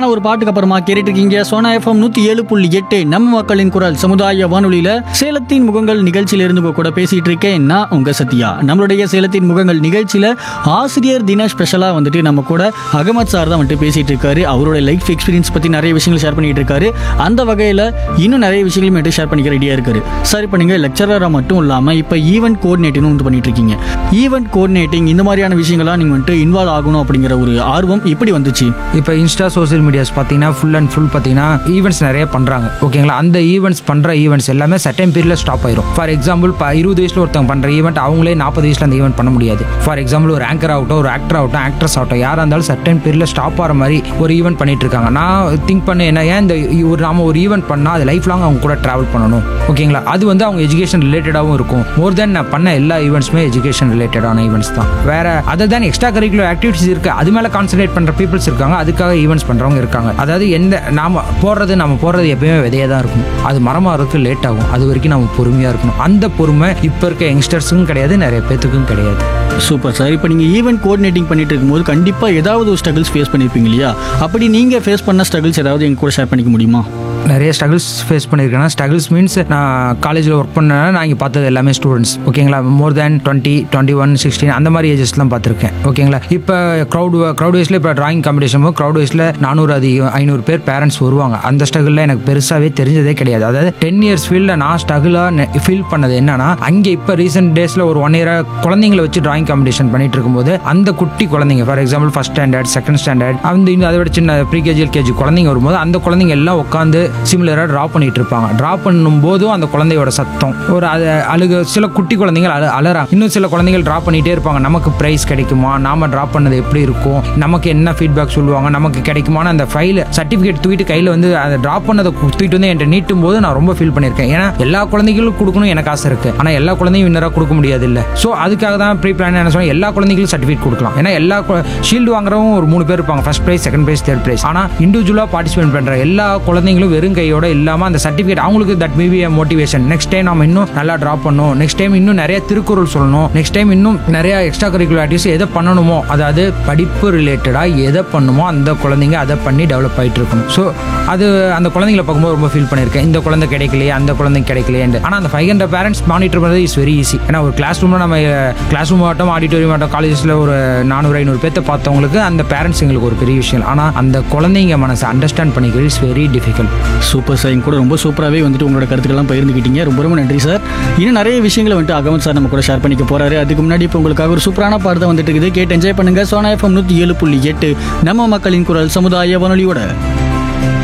ஒரு பாட்டுக்கு அப்புறமா கேட்டுட்டு இருக்கீங்க சோனா எஃப்எம் நூத்தி ஏழு புள்ளி எட்டு நம்ம மக்களின் குரல் சமுதாய வானொலியில சேலத்தின் முகங்கள் நிகழ்ச்சியில இருந்து உங்க கூட பேசிட்டு இருக்கேன் நான் உங்க சத்யா நம்மளுடைய சேலத்தின் முகங்கள் நிகழ்ச்சியில ஆசிரியர் தின ஸ்பெஷலா வந்துட்டு நம்ம கூட அகமத் சார் தான் வந்துட்டு பேசிட்டு இருக்காரு அவரோட லைஃப் எக்ஸ்பீரியன்ஸ் பத்தி நிறைய விஷயங்கள் ஷேர் பண்ணிட்டு இருக்காரு அந்த வகையில இன்னும் நிறைய விஷயங்களும் வந்துட்டு ஷேர் பண்ணிக்க ரெடியா இருக்காரு சார் இப்போ நீங்க லெக்சரரா மட்டும் இல்லாம இப்போ ஈவென்ட் கோஆர்டினேட்டிங் வந்து பண்ணிட்டு இருக்கீங்க ஈவென்ட் கோஆர்டினேட்டிங் இந்த மாதிரியான விஷயங்கள்லாம் நீங்க வந்துட்டு இன்வால்வ் ஆகணும் அப்படிங்கிற ஒரு ஆர்வம் இப்படி வந்துச்சு இப்போ இன்ஸ்டா சோஷியல் மீடியாஸ் பார்த்தீங்கன்னா ஃபுல் அண்ட் ஃபுல் பார்த்தீங்கன்னா ஈவெண்ட்ஸ் நிறைய பண்ணுறாங்க ஓகேங்களா அந்த ஈவெண்ட்ஸ் பண்ணுற ஈவெண்ட்ஸ் எல்லாமே சர்டன் பீரியடில் ஸ்டாப் ஆயிரும் ஃபார் எக்ஸாம்பிள் இப்போ இருபது வயசில் ஒருத்தவங்க பண்ணுற ஈவெண்ட் அவங்களே நாற்பது வயசில் அந்த ஈவெண்ட் பண்ண முடியாது ஃபார் எக்ஸாம்பிள் ஒரு ஆங்கர் ஆகட்டும் ஒரு ஆக்டர் ஆகட்டும் ஆக்ட்ரஸ் ஆகட்டும் யாராக இருந்தாலும் சர்டன் பீரியடில் ஸ்டாப் ஆகிற மாதிரி ஒரு ஈவெண்ட் பண்ணிட்டு இருக்காங்க நான் திங்க் பண்ண என்ன ஏன் இந்த ஒரு நாம ஒரு ஈவெண்ட் பண்ணால் அது லைஃப் லாங் அவங்க கூட ட்ராவல் பண்ணணும் ஓகேங்களா அது வந்து அவங்க எஜுகேஷன் ரிலேட்டடாகவும் இருக்கும் மோர் தென் நான் பண்ண எல்லா ஈவெண்ட்ஸுமே எஜுகேஷன் ரிலேட்டடான ஈவெண்ட்ஸ் தான் வேற அதர் தான் எக்ஸ்ட்ரா கரிக்குலர் ஆக்டிவிட்டிஸ் இருக்கு அது மேலே கான்சன்ட்ரேட் பண்ணுற பீப்புள்ஸ் இருக்காங்க அதுக்காக ஈவெண்ட்ஸ் பண்ணுறவங்க இருக்காங்க அதாவது எந்த நாம போடுறது நம்ம போடுறது எப்பயுமே விதையாக தான் இருக்கும் அது மரமாறதுக்கு லேட் ஆகும் அது வரைக்கும் நம்ம பொறுமையாக இருக்கணும் அந்த பொறுமை இப்போ இருக்க யங்ஸ்டர்ஸுக்கும் கிடையாது நிறைய பேத்துக்கும் கிடையாது சூப்பர் சார் இப்போ நீங்கள் ஈவென்ட் கோஆர்டினேட்டிங் பண்ணிட்டு இருக்கும்போது கண்டிப்பாக ஏதாவது ஒரு ஸ்ட்ரகிள்ஸ் ஃபேஸ் பண்ணியிருப்பீங்க இல்லையா அப்படி நீங்கள் ஃபேஸ் பண்ண ஸ்ட்ரகிள்ஸ் ஏதாவது எங்க கூட ஷேர் பண்ணிக்க முடியுமா நிறைய ஸ்ட்ரகிள்ஸ் ஃபேஸ் பண்ணியிருக்கேன் ஸ்ட்ரகிள்ஸ் மீன்ஸ் நான் காலேஜில் ஒர்க் பண்ணேன்னா நான் இங்கே பார்த்தது எல்லாமே ஸ்டூடெண்ட்ஸ் ஓகேங்களா more than twenty twenty one sixteen அந்த மாதிரி ஏஜஸ்லாம் பார்த்துருக்கேன் ஓகேங்களா இப்போ க்ரௌட் க்ரௌட் வைஸில் இப்போ டிராயிங் காம்படிஷன் க்ரௌட் வைஸில் நானூறு அது ஐநூறு பேர் பேரண்ட்ஸ் வருவாங்க அந்த ஸ்ட்ரகிளில் எனக்கு பெருசாகவே தெரிஞ்சதே கிடையாது அதாவது டென் இயர்ஸ் ஃபீல்டில் நான் ஸ்ட்ரகிளாக ஃபீல் பண்ணது என்னன்னா அங்கே இப்போ ரீசெண்ட் டேஸில் ஒரு ஒன் இயராக குழந்தைங்களை வச்சு டிராயிங் காம்படிஷன் பண்ணிட்டு இருக்கும்போது அந்த குட்டி குழந்தைங்க for example first standard second standard அந்த இன்னும் அதை விட சின்ன ப்ரீ கேஜி எல்கேஜி குழந்தைங்க வரும்போது அந்த குழந்தைங்க எல்லாம் உட்காந்து சிமிலராக ட்ரா பண்ணிட்டு இருப்பாங்க ட்ரா பண்ணும்போதும் அந்த குழந்தையோட சத்தம் ஒரு அது அழுக சில குட்டி குழந்தைகள் அழ அலறாங்க இன்னும் சில குழந்தைகள் ட்ரா பண்ணிட்டே இருப்பாங்க நமக்கு ப்ரைஸ் கிடைக்குமா நாம ட்ரா பண்ணது எப்படி இருக்கும் நமக்கு என்ன ஃபீட்பேக் சொல்லுவாங்க நமக்கு கிடைக்குமான அந்த ஃபைல் சர்டிஃபிகேட் தூக்கிட்டு கையில் வந்து அதை ட்ரா பண்ணதை கு- தூக்கிட்டு வந்து என்கிட்ட நீட்டும் போது நான் ரொம்ப ஃபீல் பண்ணியிருக்கேன் ஏன்னா எல்லா குழந்தைகளும் கொடுக்கணும் எனக்கு ஆசை இருக்கு ஆனால் எல்லா குழந்தையும் வின்னராக கொடுக்க முடியாது இல்லை ஸோ அதுக்காக தான் ப்ரீ பிளான் என்ன சொன்னால் எல்லா குழந்தைகளும் சர்டிஃபிகேட் கொடுக்கலாம் ஏன்னா எல்லா ஷீல்டு வாங்குறவங்க ஒரு மூணு பேர் இருப்பாங்க first prize second prize third prize ஆனால் இண்டிவிஜுவலாக பார்ட்டிசிபேட் பண்ணுற எல்லா குழந்தைங்களும் வெறும் கையோட இல்லாமல் அந்த சர்டிஃபிகேட் அவங்களுக்கு that maybe motivation next time நம்ம இன்னும் நல்லா ட்ரா பண்ணணும் நெக்ஸ்ட் டைம் இன்னும் நிறைய திருக்குறள் சொல்லணும் நெக்ஸ்ட் டைம் இன்னும் நிறைய எக்ஸ்ட்ரா கரிக்குலர் ஆக்டிவிட்டிஸ் எதை பண்ணணுமோ அதாவது படிப்பு ரிலேட்டடாக எதை பண்ணுமோ அந்த குழந்தைங்க அதை பண்ணி டெவலப் ஆகிட்டு இருக்கணும் ஸோ அது அந்த குழந்தைங்களை பார்க்கும்போது ரொம்ப ஃபீல் பண்ணியிருக்கேன் இந்த குழந்தை கிடைக்கலையே அந்த குழந்தை கிடைக்கலையே ஆனால் அந்த ஃபைவ் ஹண்ட்ரட் பேரண்ட்ஸ் மானிட்டர் பண்ணுறது இஸ் வெரி ஈஸி ஏன்னா ஒரு கிளாஸ் ரூமில் நம்ம கிளாஸ் ரூம் ஆகட்டும் ஆடிட்டோரியம் ஆகட்டும் காலேஜஸில் ஒரு நானூறு ஐநூறு பேர்த்த பார்த்தவங்களுக்கு அந்த பேரண்ட்ஸ் எங்களுக்கு ஒரு பெரிய விஷயம் ஆனால் அந்த குழந்தைங்க மனசை அண்டர்ஸ்டாண்ட் பண்ணிக்கிறது is very difficult super sir எங்க கூட ரொம்ப சூப்பராகவே வந்துட்டு உங்களோட கருத்துக்கள்லாம் பகிர்ந்துக்கிட்டீங்க ரொம்ப ரொம்ப நன்றி சார் இன்னும் நிறைய விஷயங்களை வந்துட்டு அகமத் சார் நம்ம கூட ஷேர் பண்ணிக்க போறாரு அதுக்கு முன்னாடி இப்போ உங்களுக்காக ஒரு சூப்பரான பாடத்தை வந்துட்டு இருக்குது கேட்டு என்ஜாய் பண்ணுங்க சோனா எஃப்எம் நூற்றி ஏழு புள்ளி எட்டு நம்ம மக்களின் குரல் சமுதாய வானொலியோட